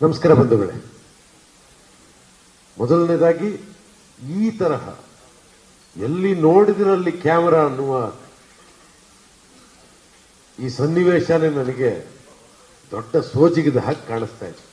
ನಮಸ್ಕಾರ ಬಂಧುಗಳೇ ಮೊದಲನೇದಾಗಿ ಈ ತರಹ ಎಲ್ಲಿ ನೋಡಿದ್ರಲ್ಲಿ ಕ್ಯಾಮರಾ ಅನ್ನುವ ಈ ಸನ್ನಿವೇಶನೇ ನನಗೆ ದೊಡ್ಡ ಸೋಜಿಗದ ಹಾಗೆ ಕಾಣಿಸ್ತಾ ಇದೆ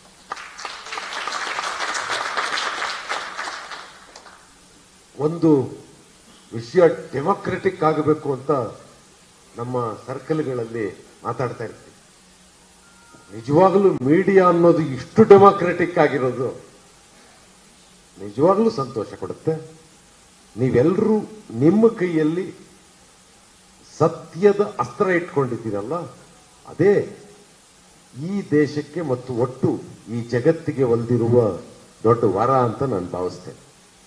ಒಂದು ವಿಷಯ ಡೆಮೋಕ್ರೆಟಿಕ್ ಆಗಬೇಕು ಅಂತ ನಮ್ಮ ಸರ್ಕಲ್ಗಳಲ್ಲಿ ಮಾತಾಡ್ತಾ ಇರ್ತೀವಿ ನಿಜವಾಗ್ಲೂ ಮೀಡಿಯಾ ಅನ್ನೋದು ಇಷ್ಟು ಡೆಮೋಕ್ರೆಟಿಕ್ ಆಗಿರೋದು ನಿಜವಾಗ್ಲೂ ಸಂತೋಷ ಕೊಡುತ್ತೆ ನೀವೆಲ್ಲರೂ ನಿಮ್ಮ ಕೈಯಲ್ಲಿ ಸತ್ಯದ ಅಸ್ತ್ರ ಇಟ್ಕೊಂಡಿದ್ದೀರಲ್ಲ ಅದೇ ಈ ದೇಶಕ್ಕೆ ಮತ್ತು ಒಟ್ಟು ಈ ಜಗತ್ತಿಗೆ ಒಲ್ದಿರುವ ದೊಡ್ಡ ವರ ಅಂತ ನಾನು ಭಾವಿಸ್ತೇನೆ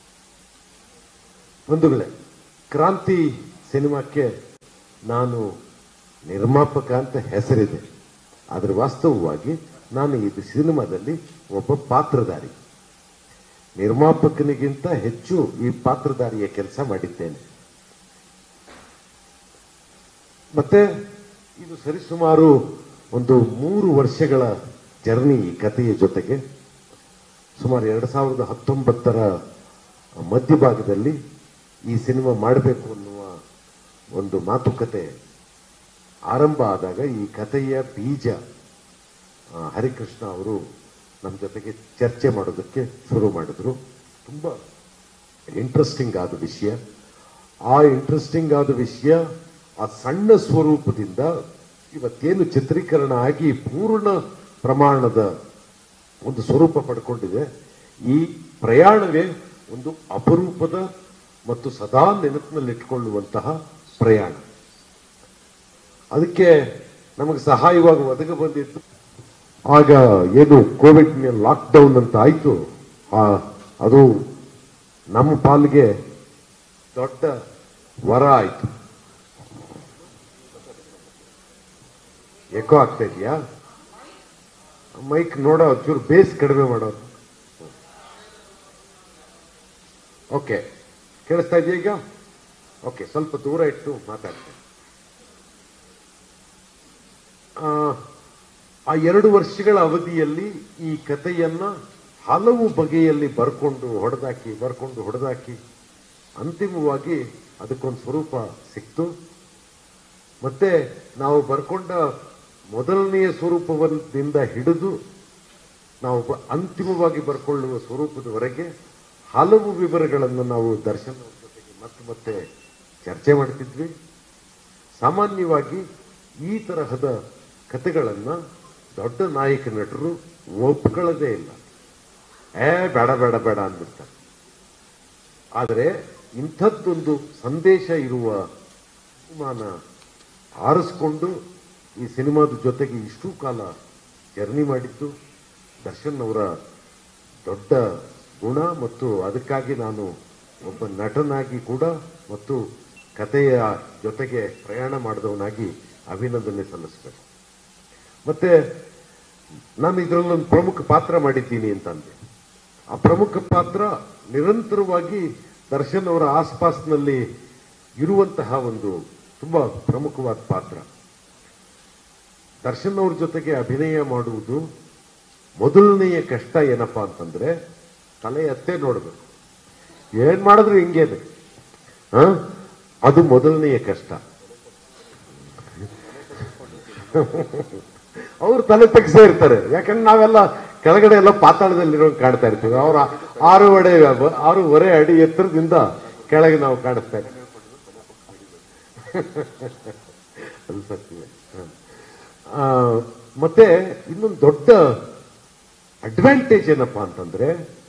ಬಂಧುಗಳೇ ಕ್ರಾಂತಿ ಸಿನಿಮಾಕ್ಕೆ ನಾನು ನಿರ್ಮಾಪಕ ಅಂತ ಹೆಸರಿದೆ ಆದರೆ ವಾಸ್ತವವಾಗಿ ನಾನು ಇದು ಸಿನಿಮಾದಲ್ಲಿ ಒಬ್ಬ ಪಾತ್ರಧಾರಿ ನಿರ್ಮಾಪಕನಿಗಿಂತ ಹೆಚ್ಚು ಈ ಪಾತ್ರಧಾರಿಯ ಕೆಲಸ ಮಾಡಿದ್ದೇನೆ ಮತ್ತೆ ಇದು ಸರಿಸುಮಾರು ಒಂದು ಮೂರು ವರ್ಷಗಳ ಜರ್ನಿ ಈ ಕಥೆಯ ಜೊತೆಗೆ ಸುಮಾರು ಎರಡು ಸಾವಿರದ ಹತ್ತೊಂಬತ್ತರ ಮಧ್ಯಭಾಗದಲ್ಲಿ ಈ ಸಿನಿಮಾ ಮಾಡಬೇಕು ಅನ್ನುವ ಒಂದು ಮಾತುಕತೆ ಆರಂಭ ಆದಾಗ ಈ ಕಥೆಯ ಬೀಜ ಆ, ಹರಿಕೃಷ್ಣ ಅವರು ನಮ್ಮ ಜೊತೆಗೆ ಚರ್ಚೆ ಮಾಡೋದಕ್ಕೆ ಶುರು ಮಾಡಿದ್ರು ತುಂಬ ಇಂಟ್ರೆಸ್ಟಿಂಗ್ ಆದ ವಿಷಯ ಆ ಇಂಟ್ರೆಸ್ಟಿಂಗ್ ಆದ ವಿಷಯ ಆ ಸಣ್ಣ ಸ್ವರೂಪದಿಂದ ಇವತ್ತೇನು ಚಿತ್ರೀಕರಣ ಆಗಿ ಪೂರ್ಣ ಪ್ರಮಾಣದ ಒಂದು ಸ್ವರೂಪ ಪಡ್ಕೊಂಡಿದೆ ಈ ಪ್ರಯಾಣವೇ ಒಂದು ಅಪರೂಪದ ಮತ್ತು ಸದಾ ನೆನಪಿನಲ್ಲಿಟ್ಕೊಳ್ಳುವಂತಹ ಪ್ರಯಾಣ ಅದಕ್ಕೆ ನಮಗೆ ಸಹಾಯವಾಗಿ ಒದಗ ಬಂದಿತ್ತು ಆಗ ಏನು ಕೋವಿಡ್ ಲಾಕ್ಡೌನ್ ಅಂತ ಆಯ್ತು ಆ ಅದು ನಮ್ಮ ಪಾಲಿಗೆ ದೊಡ್ಡ ವರ ಆಯ್ತು ಎಕೋ ಆಗ್ತಾ ಇದೆಯಾ ಮೈಕ್ ನೋಡೋ ಚೂರು ಬೇಸ್ ಕಡಿಮೆ ಮಾಡೋದು ಓಕೆ ಕೇಳಿಸ್ತಾ ಇದೆಯಾ ಈಗ ಓಕೆ ಸ್ವಲ್ಪ ದೂರ ಇಟ್ಟು ಮಾತಾಡ್ತೇನೆ ಆ, ಆ ಎರಡು ವರ್ಷಗಳ ಅವಧಿಯಲ್ಲಿ ಈ ಕಥೆಯನ್ನ ಹಲವು ಬಗೆಯಲ್ಲಿ ಬರ್ಕೊಂಡು ಹೊಡೆದಾಕಿ ಬರ್ಕೊಂಡು ಹೊಡೆದಾಕಿ ಅಂತಿಮವಾಗಿ ಅದಕ್ಕೊಂದು ಸ್ವರೂಪ ಸಿಕ್ತು ಮತ್ತೆ ನಾವು ಬರ್ಕೊಂಡ ಮೊದಲನೆಯ ಸ್ವರೂಪದಿಂದ ಹಿಡಿದು ನಾವು ಬ- ಅಂತಿಮವಾಗಿ ಬರ್ಕೊಳ್ಳುವ ಸ್ವರೂಪದವರೆಗೆ ಹಲವು ವಿವರಗಳನ್ನು ನಾವು ದರ್ಶನ ಅವ್ರ ಜೊತೆಗೆ ಮತ್ತೆ ಮತ್ತೆ ಚರ್ಚೆ ಮಾಡ್ತಿದ್ವಿ ಸಾಮಾನ್ಯವಾಗಿ ಈ ತರಹದ ಕಥೆಗಳನ್ನ ದೊಡ್ಡ ನಾಯಕ ನಟರು ಒಪ್ಕೊಳ್ಳೋದೇ ಇಲ್ಲ ಏ ಬೇಡ ಬೇಡ ಬೇಡ ಅಂದ್ಬಿಡ್ತಾರೆ ಆದರೆ ಇಂಥದ್ದೊಂದು ಸಂದೇಶ ಇರುವ ಸಿನಿಮಾನ ಆರಿಸ್ಕೊಂಡು ಈ ಸಿನಿಮಾದ ಜೊತೆಗೆ ಇಷ್ಟು ಕಾಲ ಜರ್ನಿ ಮಾಡಿದ್ದು ದರ್ಶನ್ ಅವರ ದೊಡ್ಡ ಗುಣ ಮತ್ತು ಅದಕ್ಕಾಗಿ ನಾನು ಒಬ್ಬ ನಟನಾಗಿ ಕೂಡ ಮತ್ತು ಕಥೆಯ ಜೊತೆಗೆ ಪ್ರಯಾಣ ಮಾಡಿದವನಾಗಿ ಅಭಿನಂದನೆ ಸಲ್ಲಿಸಬೇಕು ಮತ್ತೆ ನಾನು ಇದರಲ್ಲೊಂದು ಪ್ರಮುಖ ಪಾತ್ರ ಮಾಡಿದ್ದೀನಿ ಅಂತ ಅಂದೆ ಆ ಪ್ರಮುಖ ಪಾತ್ರ ನಿರಂತರವಾಗಿ ದರ್ಶನ್ ಅವರ ಆಸ್ಪಾಸ್ನಲ್ಲಿ ಇರುವಂತಹ ಒಂದು ತುಂಬಾ ಪ್ರಮುಖವಾದ ಪಾತ್ರ ದರ್ಶನ್ ಅವ್ರ ಜೊತೆಗೆ ಅಭಿನಯ ಮಾಡುವುದು ಮೊದಲನೆಯ ಕಷ್ಟ ಏನಪ್ಪಾ ಅಂತಂದ್ರೆ ತಲೆ ಎತ್ತೇ ನೋಡ್ಬೇಕು ಏನ್ ಮಾಡಿದ್ರು ಹಿಂಗೇನೆ ಹ? ಅದು ಮೊದಲನೆಯ ಕಷ್ಟ ಅವ್ರು ತಲೆ ತೆಗ್ಸೇ ಇರ್ತಾರೆ ಯಾಕಂದ್ರೆ ನಾವೆಲ್ಲ ಕೆಳಗಡೆ ಎಲ್ಲ ಪಾತಾಳದಲ್ಲಿರೋ ಕಾಣ್ತಾ ಇರ್ತೀವಿ ಅವ್ರ ಆರೂವರೆ ಆರೂವರೆ ಅಡಿ ಎತ್ತರದಿಂದ ಕೆಳಗೆ ನಾವು ಕಾಣಿಸ್ತಾ ಇರ್ತೀವಿ ಅದು ಸತ್ಯವೇ ಹ. ಆ, ಮತ್ತೆ ಇನ್ನೊಂದು ದೊಡ್ಡ ಅಡ್ವಾಂಟೇಜ್ ಏನಪ್ಪಾ ಅಂತಂದ್ರೆ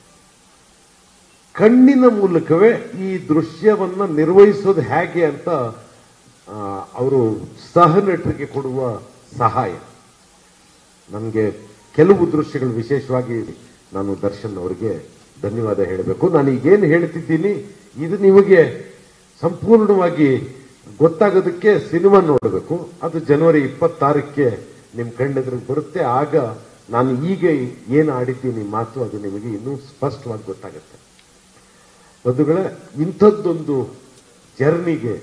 ಕಣ್ಣಿನ ಮೂಲಕವೇ ಈ ದೃಶ್ಯವನ್ನ ನಿರ್ವಹಿಸೋದು ಹೇಗೆ ಅಂತ ಅವರು ಸಹ ನಟರಿಗೆ ಕೊಡುವ ಸಹಾಯ ನನಗೆ ಕೆಲವು ದೃಶ್ಯಗಳು ವಿಶೇಷವಾಗಿ ನಾನು ದರ್ಶನ್ ಅವರಿಗೆ ಧನ್ಯವಾದ ಹೇಳಬೇಕು ನಾನು ಈಗೇನು ಹೇಳ್ತಿದ್ದೀನಿ ಇದು ನಿಮಗೆ ಸಂಪೂರ್ಣವಾಗಿ ಗೊತ್ತಾಗೋದಕ್ಕೆ ಸಿನಿಮಾ ನೋಡಬೇಕು ಅದು ಜನವರಿ ಇಪ್ಪತ್ತಾರಕ್ಕೆ ನಿಮ್ಮ ಕಣ್ಣೆದುರಿಗೆ ಬರುತ್ತೆ ಆಗ ನಾನು ಈಗ ಏನು ಆಡಿದ್ದೀನಿ ಮಾತು ಅದು ನಿಮಗೆ ಇನ್ನೂ ಸ್ಪಷ್ಟವಾಗಿ ಗೊತ್ತಾಗುತ್ತೆ ಬಂಧುಗಳೇ ಇಂಥದ್ದೊಂದು ಜರ್ನಿಗೆ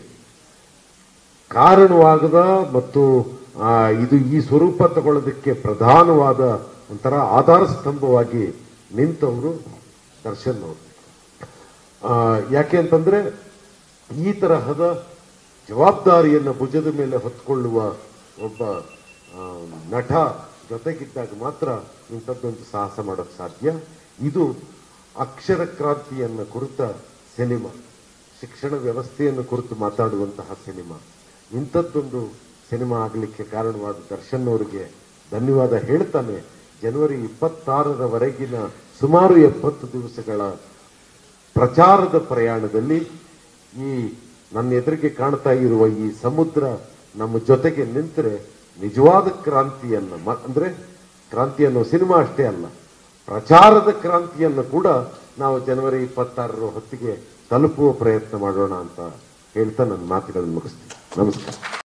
ಕಾರಣವಾಗದ ಮತ್ತು ಆ, ಇದು ಈ ಸ್ವರೂಪ ತಗೊಳ್ಳೋದಕ್ಕೆ ಪ್ರಧಾನವಾದ ಒಂಥರ ಆಧಾರ ಸ್ತಂಭವಾಗಿ ನಿಂತವರು ದರ್ಶನ್ ಅವರು ಆ, ಯಾಕೆ ಅಂತಂದ್ರೆ ಈ ತರಹದ ಜವಾಬ್ದಾರಿಯನ್ನು ಭುಜದ ಮೇಲೆ ಹೊತ್ಕೊಳ್ಳುವ ಒಬ್ಬ ಆ, ನಟ ಜೊತೆಗಿದ್ದಾಗ ಮಾತ್ರ ಇಂಥದ್ದೊಂದು ಸಾಹಸ ಮಾಡೋಕ್ಕೆ ಸಾಧ್ಯ ಇದು ಅಕ್ಷರ ಕ್ರಾಂತಿಯನ್ನು ಕುರಿತ ಸಿನಿಮಾ ಶಿಕ್ಷಣ ವ್ಯವಸ್ಥೆಯನ್ನು ಕುರಿತು ಮಾತಾಡುವಂತಹ ಸಿನಿಮಾ ಇಂಥದ್ದೊಂದು ಸಿನಿಮಾ ಆಗಲಿಕ್ಕೆ ಕಾರಣವಾದ ದರ್ಶನ್ ಅವರಿಗೆ ಧನ್ಯವಾದ ಹೇಳ್ತಾನೆ ಜನವರಿ ಇಪ್ಪತ್ತಾರರವರೆಗಿನ ಸುಮಾರು ಎಪ್ಪತ್ತು ದಿವಸಗಳ ಪ್ರಚಾರದ ಪ್ರಯಾಣದಲ್ಲಿ ಈ ನನ್ನ ಎದುರಿಗೆ ಕಾಣ್ತಾ ಇರುವ ಈ ಸಮುದ್ರ ನಮ್ಮ ಜೊತೆಗೆ ನಿಂತರೆ ನಿಜವಾದ ಕ್ರಾಂತಿಯನ್ನ ಮ- ಅಂದ್ರೆ ಕ್ರಾಂತಿ ಅನ್ನೋ ಸಿನಿಮಾ ಅಷ್ಟೇ ಅಲ್ಲ ಪ್ರಚಾರದ ಕ್ರಾಂತಿಯನ್ನು ಕೂಡ ನಾವು ಜನವರಿ ಇಪ್ಪತ್ತಾರರ ಹೊತ್ತಿಗೆ ತಲುಪುವ ಪ್ರಯತ್ನ ಮಾಡೋಣ ಅಂತ ಹೇಳ್ತಾ ನನ್ನ ಮಾತುಗಳನ್ನು ಮುಗಿಸ್ತೀನಿ ನಮಸ್ಕಾರ